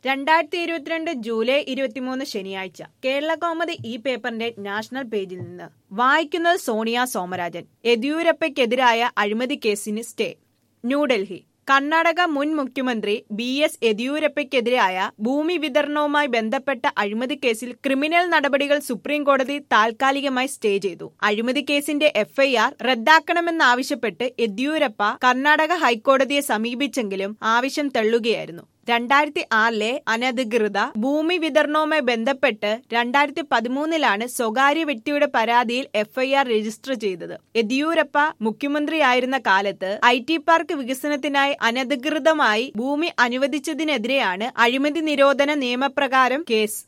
രണ്ടായിരത്തി ഇരുപത്തിരണ്ട് ജൂലൈ ഇരുപത്തിമൂന്ന് ശനിയാഴ്ച കേരള കോമതി ഈ പേപ്പറിന്റെ നാഷണൽ പേജിൽ നിന്ന് വായിക്കുന്നത് സോണിയ സോമരാജൻ യെദ്യൂരപ്പയ്ക്കെതിരായ അഴിമതി കേസിന് സ്റ്റേ ന്യൂഡൽഹി കർണാടക മുൻ മുഖ്യമന്ത്രി ബി എസ് യെദ്യൂരപ്പയ്ക്കെതിരായ ഭൂമി വിതരണവുമായി ബന്ധപ്പെട്ട അഴിമതി കേസിൽ ക്രിമിനൽ നടപടികൾ സുപ്രീം കോടതി താൽക്കാലികമായി സ്റ്റേ ചെയ്തു അഴിമതി കേസിന്റെ എഫ്ഐആർ റദ്ദാക്കണമെന്നാവശ്യപ്പെട്ട് യെദ്യൂരപ്പ കർണാടക ഹൈക്കോടതിയെ സമീപിച്ചെങ്കിലും ആവശ്യം തള്ളുകയായിരുന്നു രണ്ടായിരത്തി ആറിലെ അനധികൃത ഭൂമി വിതരണവുമായി ബന്ധപ്പെട്ട് രണ്ടായിരത്തി പതിമൂന്നിലാണ് സ്വകാര്യ വ്യക്തിയുടെ പരാതിയിൽ എഫ്ഐആർ രജിസ്റ്റർ ചെയ്തത് യെദ്യൂരപ്പ മുഖ്യമന്ത്രിയായിരുന്ന കാലത്ത് ഐ ടി പാർക്ക് വികസനത്തിനായി അനധികൃതമായി ഭൂമി അനുവദിച്ചതിനെതിരെയാണ് അഴിമതി നിരോധന നിയമപ്രകാരം കേസ്